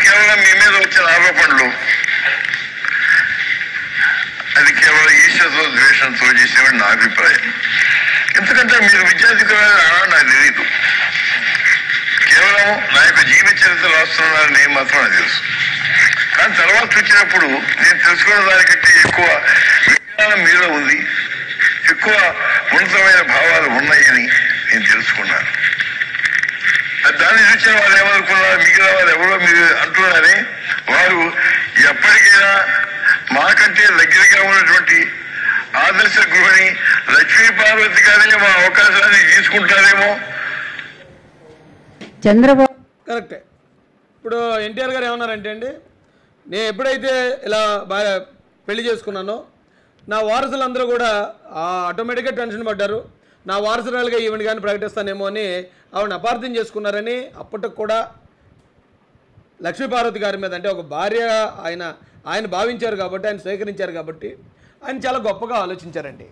కేవలం మీ మీద వచ్చిన ఆరోపణలు అది కేవలం ఈశ్వరతో ద్వేషంతో చేసేవాడు నా అభిప్రాయం ఎందుకంటే మీరు విద్యార్థికులు నాకు తెలియదు కేవలం నా యొక్క జీవిత చరిత్ర రాస్తున్నారని నేను మాత్రం నాకు తెలుసు కానీ తర్వాత చూసినప్పుడు నేను తెలుసుకున్న దానికంటే ఎక్కువ విజ్ఞానం మీలో ఉంది ఎక్కువ ఉన్నతమైన భావాలు ఉన్నాయని నేను తెలుసుకున్నాను అది దాన్ని చూసిన వాళ్ళు ఏమనుకున్నారు మిగిలిన వాళ్ళు ఎవరో మీరు అంటున్నారని వారు ఎప్పటికైనా మాకంటే దగ్గరగా ఉన్నటువంటి ఆదర్శ గృహిణి లక్ష్మీ పార్వతి గారిని మా అవకాశాన్ని తీసుకుంటారేమో చంద్రబాబు కరెక్టే ఇప్పుడు ఎన్టీఆర్ గారు ఏమన్నారంటే అండి నేను ఎప్పుడైతే ఇలా బాగా పెళ్లి చేసుకున్నానో నా వారసులందరూ కూడా ఆటోమేటిక్గా టెన్షన్ పడ్డారు నా వారసురాలుగా ఈవెంట్ కానీ ప్రకటిస్తానేమో అని ఆవిడని అపార్థం చేసుకున్నారని అప్పటికి కూడా లక్ష్మీపార్వతి గారి మీద అంటే ఒక భార్య ఆయన ఆయన భావించారు కాబట్టి ఆయన స్వీకరించారు కాబట్టి ఆయన చాలా గొప్పగా ఆలోచించారండి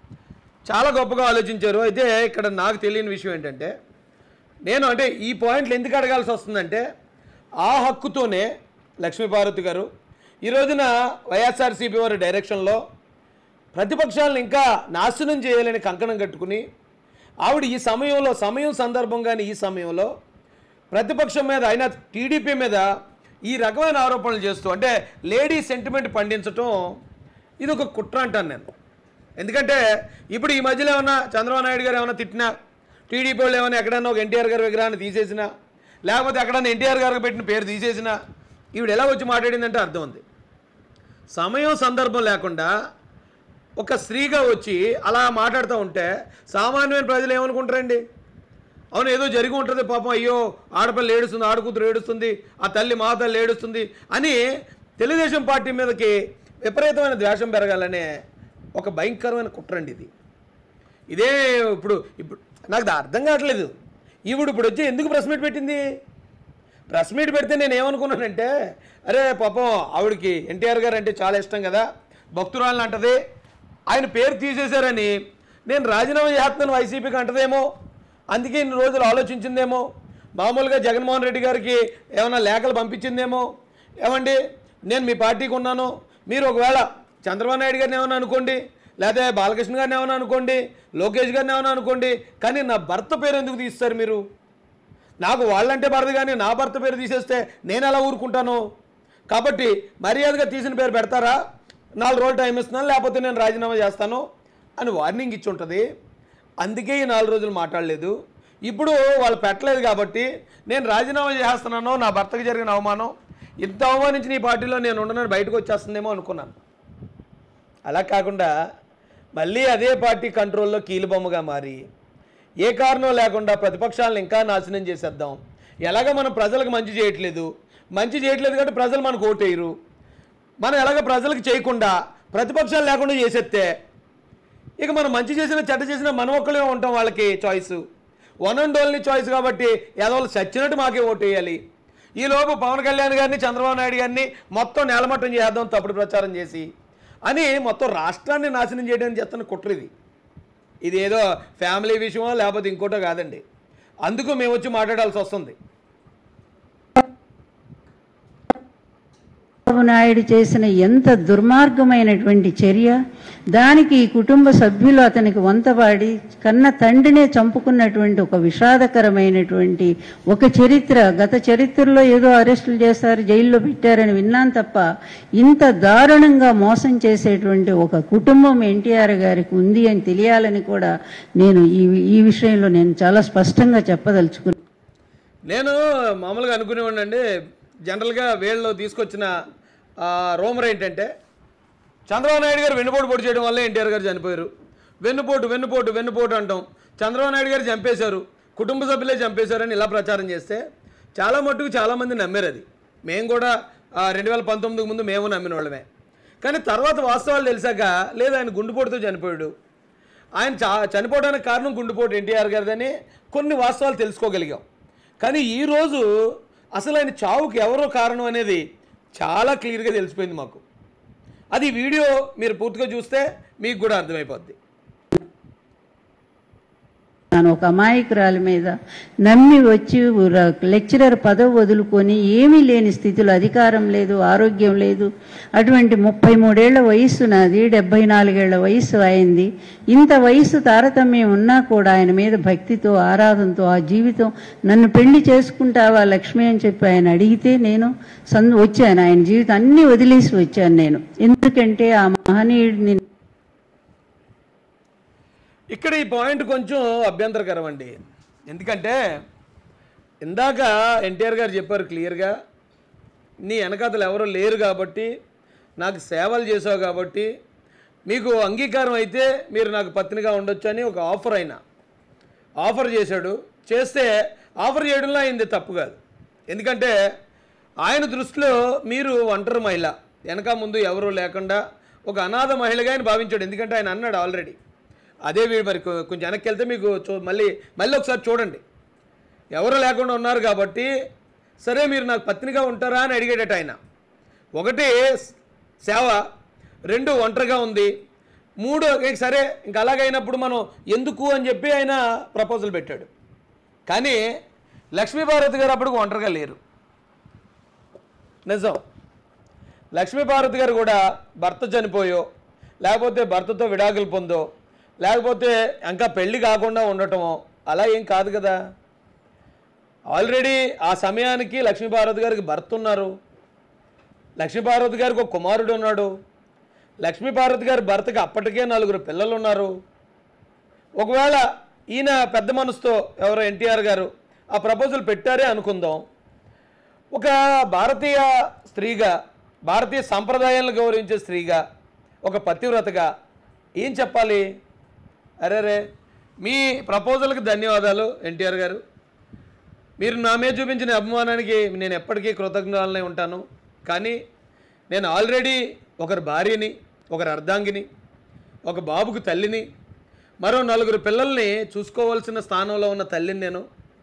చాలా గొప్పగా ఆలోచించారు అయితే ఇక్కడ నాకు తెలియని విషయం ఏంటంటే నేను అంటే ఈ పాయింట్లు ఎందుకు అడగాల్సి వస్తుందంటే ఆ హక్కుతోనే లక్ష్మీపార్వతి గారు ఈ రోజున వైఎస్ఆర్సీపీ వారి డైరెక్షన్లో ప్రతిపక్షాలను ఇంకా నాశనం చేయాలని కంకణం కట్టుకుని ఆవిడ ఈ సమయంలో సమయం సందర్భంగానే ఈ సమయంలో ప్రతిపక్షం మీద అయినా టీడీపీ మీద ఈ రకమైన ఆరోపణలు చేస్తూ అంటే లేడీ సెంటిమెంట్ పండించటం ఇది ఒక కుట్ర అంటాను నేను ఎందుకంటే ఇప్పుడు ఈ మధ్యలో ఏమన్నా చంద్రబాబు నాయుడు గారు ఏమైనా తిట్టినా టీడీపీ వాళ్ళు ఏమైనా ఎక్కడన్నా ఒక ఎన్టీఆర్ గారి విగ్రహాన్ని తీసేసినా లేకపోతే ఎక్కడన్నా ఎన్టీఆర్ గారికి పెట్టిన పేరు తీసేసినా ఈవిడ ఎలా వచ్చి మాట్లాడిందంటే అర్థం ఉంది సమయం సందర్భం లేకుండా ఒక స్త్రీగా వచ్చి అలా మాట్లాడుతూ ఉంటే సామాన్యమైన ప్రజలు ఏమనుకుంటారండి అవును ఏదో జరిగి ఉంటుంది పాపం అయ్యో ఆడపిల్ల ఏడుస్తుంది ఆడకూతురు ఏడుస్తుంది ఆ తల్లి మా తల్లి ఏడుస్తుంది అని తెలుగుదేశం పార్టీ మీదకి విపరీతమైన ద్వేషం పెరగాలనే ఒక భయంకరమైన కుట్రండి ఇది ఇదే ఇప్పుడు ఇప్పుడు నాకు దా- అర్థం కావట్లేదు ఈవిడ ఇప్పుడు వచ్చి ఎందుకు ప్రెస్ మీట్ పెట్టింది ప్రెస్ మీట్ పెడితే నేను ఏమనుకున్నానంటే అరే పాపం ఆవిడకి ఎన్టీఆర్ గారు అంటే చాలా ఇష్టం కదా భక్తురాలని అంటది ఆయన పేరు తీసేశారని నేను రాజీనామా చేస్తున్నాను వైసీపీకి అంటదేమో అందుకే ఇన్ని రోజులు ఆలోచించిందేమో మామూలుగా జగన్మోహన్ రెడ్డి గారికి ఏమైనా లేఖలు పంపించిందేమో ఏమండి నేను మీ పార్టీకి ఉన్నాను మీరు ఒకవేళ చంద్రబాబు నాయుడు గారిని ఏమైనా అనుకోండి లేదా బాలకృష్ణ గారిని ఏమైనా అనుకోండి లోకేష్ గారిని ఏమైనా అనుకోండి కానీ నా భర్త పేరు ఎందుకు తీస్తారు మీరు నాకు వాళ్ళంటే భర్త కానీ నా భర్త పేరు తీసేస్తే నేను ఎలా ఊరుకుంటాను కాబట్టి మర్యాదగా తీసిన పేరు పెడతారా నాలుగు రోజులు టైం ఇస్తున్నాను లేకపోతే నేను రాజీనామా చేస్తాను అని వార్నింగ్ ఇచ్చి ఉంటుంది అందుకే ఈ నాలుగు రోజులు మాట్లాడలేదు ఇప్పుడు వాళ్ళు పెట్టలేదు కాబట్టి నేను రాజీనామా చేస్తున్నాను నా భర్తకు జరిగిన అవమానం ఇంత అవమానించిన ఈ పార్టీలో నేను ఉండనని బయటకు వచ్చేస్తుందేమో అనుకున్నాను అలా కాకుండా మళ్ళీ అదే పార్టీ కంట్రోల్లో కీలుబొమ్మగా మారి ఏ కారణం లేకుండా ప్రతిపక్షాలను ఇంకా నాశనం చేసేద్దాం ఎలాగ మనం ప్రజలకు మంచి చేయట్లేదు మంచి చేయట్లేదు కాబట్టి ప్రజలు మనకు ఓటేయరు మనం ఎలాగ ప్రజలకు చేయకుండా ప్రతిపక్షాలు లేకుండా చేసేస్తే ఇక మనం మంచి చేసినా చెడ్డ చేసినా మనం ఒక్కలే ఉంటాం వాళ్ళకి choice one and only choice కాబట్టి ఎదవలు చచ్చినట్టు మాకే ఓటు వేయాలి ఈలోపు పవన్ కళ్యాణ్ గారిని చంద్రబాబు నాయుడు గారిని మొత్తం నేలమట్టం చేద్దాం తప్పుడు ప్రచారం చేసి అని మొత్తం రాష్ట్రాన్ని నాశనం చేయడానికి చేస్తున్న కుట్ర ఇది ఇది ఏదో ఫ్యామిలీ విషయమో లేకపోతే ఇంకోటో కాదండి అందుకు మేము వచ్చి మాట్లాడాల్సి వస్తుంది చంద్రబాబు నాయుడు చేసిన ఎంత దుర్మార్గమైనటువంటి చర్య దానికి ఈ కుటుంబ సభ్యులు అతనికి వంతపాడి కన్న తండ్రినే చంపుకున్నటువంటి ఒక విషాదకరమైనటువంటి ఒక చరిత్ర గత చరిత్రలో ఏదో అరెస్టులు చేశారు జైల్లో పెట్టారని విన్నాను తప్ప ఇంత దారుణంగా మోసం చేసేటువంటి ఒక కుటుంబం ఎన్టీఆర్ గారికి ఉంది అని తెలియాలని కూడా నేను ఈ ఈ విషయంలో నేను చాలా స్పష్టంగా చెప్పదలుచుకున్నాను నేను మామూలుగా అనుకునేవాడిని అండి జనరల్గా వీళ్ళు తీసుకొచ్చిన ఆ, రూమర్ ఏంటంటే చంద్రబాబు నాయుడు గారు వెన్నుపోటు పొడి చేయడం వల్ల ఎన్టీఆర్ గారు చనిపోయారు వెన్నుపోటు వెన్నుపోటు వెన్నుపోటు అంటాం చంద్రబాబు నాయుడు గారు చంపేశారు కుటుంబ సభ్యులే చంపేశారని ఇలా ప్రచారం చేస్తే చాలా మట్టుకు చాలామంది నమ్మారు అది మేము కూడా రెండు వేల పంతొమ్మిదికి ముందు మేము నమ్మిన వాళ్ళమే కానీ తర్వాత వాస్తవాలు తెలిసాక లేదు ఆయన గుండెపోటుతో చనిపోయాడు ఆయన చా చనిపోవడానికి కారణం గుండెపోటు ఎన్టీఆర్ గారిదని కొన్ని వాస్తవాలు తెలుసుకోగలిగాం కానీ ఈరోజు అసలు ఆయన చావుకి ఎవరో కారణం అనేది చాలా క్లియర్గా తెలిసిపోయింది మాకు అది వీడియో మీరు పూర్తిగా చూస్తే మీకు కూడా అర్థమైపోద్ది అనుకున్నాను ఒక అమాయకురాలి మీద నమ్మి వచ్చి ర- లెక్చరర్ పదవి వదులుకొని ఏమీ లేని స్థితిలో అధికారం లేదు ఆరోగ్యం లేదు అటువంటి ముప్పై మూడేళ్ల వయస్సు నాది డెబ్బై నాలుగేళ్ల వయస్సు అయింది ఇంత వయస్సు తారతమ్యం ఉన్నా కూడా ఆయన మీద భక్తితో ఆరాధనతో ఆ జీవితం నన్ను పెళ్లి చేసుకుంటావా లక్ష్మి అని చెప్పి ఆయన అడిగితే నేను సంద వచ్చాను ఆయన జీవితం అన్ని వదిలేసి వచ్చాను నేను ఎందుకంటే ఆ మహనీయుడిని ఇక్కడ ఈ పాయింట్ కొంచెం అభ్యంతరకరం అండి ఎందుకంటే ఇందాక ఎన్టీఆర్ గారు చెప్పారు క్లియర్గా నీ వెనకాతలు ఎవరు లేరు కాబట్టి నాకు సేవలు చేసావు కాబట్టి మీకు అంగీకారం అయితే మీరు నాకు పత్నిగా ఉండొచ్చు అని ఒక ఆఫర్ అయినా ఆఫర్ చేశాడు చేస్తే ఆఫర్ చేయడంలో అయింది తప్పు కాదు ఎందుకంటే ఆయన దృష్టిలో మీరు ఒంటరి మహిళ వెనక ముందు ఎవరూ లేకుండా ఒక అనాథ మహిళగా ఆయన భావించాడు ఎందుకంటే ఆయన అన్నాడు ఆల్రెడీ అదే వీడు మరి కొ- కొంచెం వెనక్కి వెళ్తే మీకు చూ మళ్ళీ మళ్ళీ ఒకసారి చూడండి ఎవరు లేకుండా ఉన్నారు కాబట్టి సరే మీరు నాకు పత్నిగా ఉంటారా అని అడిగేటట్టు ఆయన ఒకటి సేవ రెండు ఒంటరిగా ఉంది మూడు ఇక సరే ఇంక అలాగైనప్పుడు మనం ఎందుకు అని చెప్పి ఆయన ప్రపోజల్ పెట్టాడు కానీ లక్ష్మీపార్వతి గారు అప్పటికి ఒంటరిగా లేరు నిజం లక్ష్మీపార్వతి గారు కూడా భర్త చనిపోయో లేకపోతే భర్తతో విడాకులు పొందో లేకపోతే ఇంకా పెళ్లి కాకుండా ఉండటమో అలా ఏం కాదు కదా ఆల్రెడీ ఆ సమయానికి లక్ష్మీపార్వతి గారికి భర్త ఉన్నారు లక్ష్మీపార్వతి గారికి ఒక కుమారుడు ఉన్నాడు లక్ష్మీపార్వతి గారి భర్తకి అప్పటికే నలుగురు పిల్లలు ఉన్నారు ఒకవేళ ఈయన పెద్ద మనసుతో ఎవరో ఎన్టీఆర్ గారు ఆ ప్రపోజల్ పెట్టారే అనుకుందాం ఒక భారతీయ స్త్రీగా భారతీయ సంప్రదాయాలను గౌరవించే స్త్రీగా ఒక పతివ్రతగా ఏం చెప్పాలి అరే రే మీ ప్రపోజల్కి ధన్యవాదాలు ఎన్టీఆర్ గారు మీరు నా మీద చూపించిన అభిమానానికి నేను ఎప్పటికీ కృతజ్ఞతలనే ఉంటాను కానీ నేను ఆల్రెడీ ఒకరి భార్యని ఒకరి అర్ధాంగిని ఒక బాబుకు తల్లిని మరో నలుగురు పిల్లల్ని చూసుకోవాల్సిన స్థానంలో ఉన్న తల్లిని నేను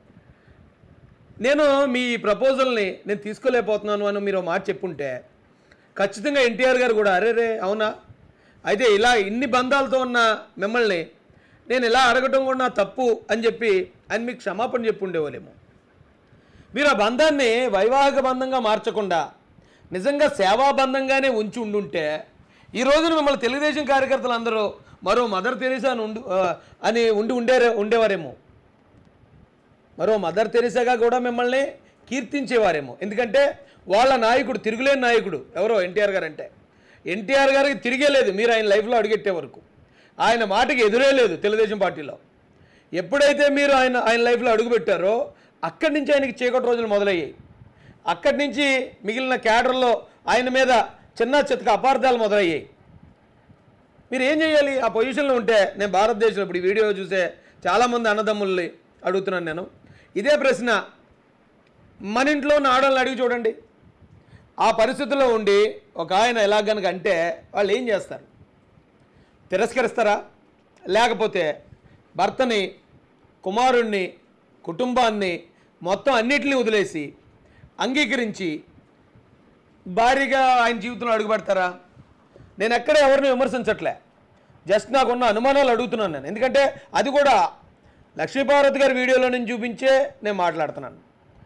నేను మీ ప్రపోజల్ని నేను తీసుకోలేకపోతున్నాను అని మీరు ఒక మాట చెప్పుంటే ఖచ్చితంగా ఎన్టీఆర్ గారు కూడా అరే రే అవునా అయితే ఇలా ఇన్ని బంధాలతో ఉన్న మిమ్మల్ని నేను ఇలా అడగటం కూడా నా తప్పు అని చెప్పి ఆయన మీకు క్షమాపణ చెప్పుండేవాళ్ళేమో మీరు ఆ బంధాన్ని వైవాహిక బంధంగా మార్చకుండా నిజంగా సేవాబంధంగానే ఉంచి ఉండుంటే ఈ రోజున మిమ్మల్ని తెలుగుదేశం కార్యకర్తలు అందరూ మరో మదర్ తెరీసా అని ఉండు ఆ, అని ఉండి ఉండే ఉండేవారేమో మరో మదర్ తెరీసాగా కూడా మిమ్మల్ని కీర్తించేవారేమో ఎందుకంటే వాళ్ళ నాయకుడు తిరుగులేని నాయకుడు ఎవరో ఎన్టీఆర్ గారు అంటే ఎన్టీఆర్ గారికి తిరిగే లేదు మీరు ఆయన లైఫ్లో అడుగెట్టే వరకు ఆయన మాటకి ఎదురే లేదు తెలుగుదేశం పార్టీలో ఎప్పుడైతే మీరు ఆయన ఆయన లైఫ్లో అడుగుపెట్టారో అక్కడి నుంచి ఆయనకి చీకటి రోజులు మొదలయ్యాయి అక్కడి నుంచి మిగిలిన క్యాడర్లో ఆయన మీద చిన్న చితక అపార్థాలు మొదలయ్యాయి మీరు ఏం చేయాలి ఆ పొజిషన్లో ఉంటే నేను భారతదేశంలో ఇప్పుడు ఈ వీడియో చూసే చాలామంది అన్నదమ్ముల్ని అడుగుతున్నాను నేను ఇదే ప్రశ్న మన ఇంట్లో ఉన్న ఆడవాళ్ళని అడిగి చూడండి ఆ పరిస్థితుల్లో ఉండి ఒక ఆయన ఎలా కనుక అంటే వాళ్ళు ఏం చేస్తారు తిరస్కరిస్తారా లేకపోతే భర్తని కుమారుణ్ణి కుటుంబాన్ని మొత్తం అన్నిటిని వదిలేసి అంగీకరించి భారీగా ఆయన జీవితంలో అడుగుపెడతారా నేను ఎక్కడ ఎవరిని విమర్శించట్లే జస్ట్ నాకున్న అనుమానాలు అడుగుతున్నాను నేను ఎందుకంటే అది కూడా లక్ష్మీపార్వతి గారి వీడియోలో నేను చూపించే నేను మాట్లాడుతున్నాను